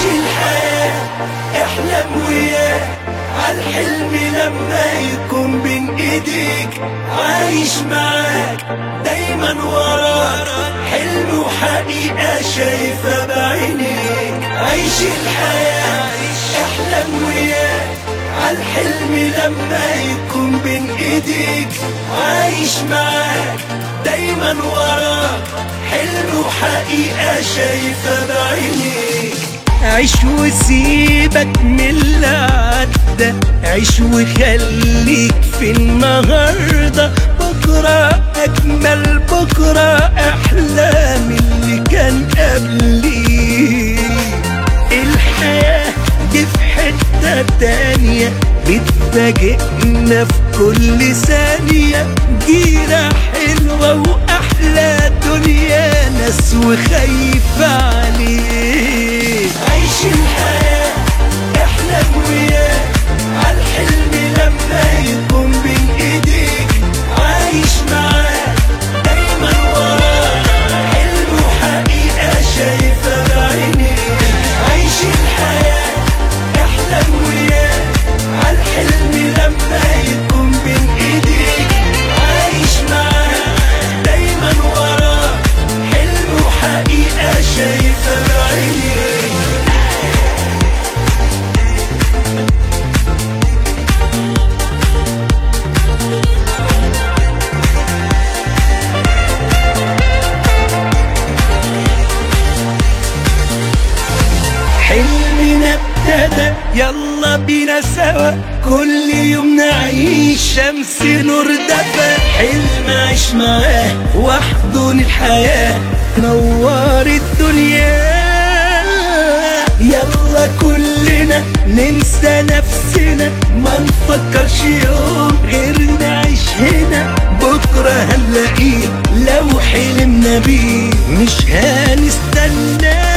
الحياة احلم وياه عالحلم لما يكون بين ايديك عايش معاك دايما وراك حلم وحقيقة شايفة بعينيك عيش الحياة احلم وياه عالحلم لما يكون بين ايديك عايش معاك دايما وراك حلم وحقيقة شايفة بعينيك عيش وسيبك من اللي عدى عيش وخليك في النهاردة بكرة أجمل بكرة أحلى من اللي كان قبلي الحياة دي في حتة تانية بتفاجئنا في كل ثانية جيرة حلوة وأحلى دنيا ناس وخايفة عليك عيش الحياة احلم وياه عالحلم لما يكون بين ايديك عايش معاه دايما وراك حلم وحقيقة شايفة بعينيك عيش الحياة احلم وياه عالحلم لما يكون بين ايديك عايش معاه دايما وراك حلم وحقيقة شايفة بعينيك حلمنا ابتدى يلا بينا سوا كل يوم نعيش شمس نور دفا حلم عيش معاه واحضن الحياة نور الدنيا يلا كلنا ننسى نفسنا ما نفكرش يوم غير نعيش هنا بكرة هنلاقيه لو حلمنا بيه مش هنستناه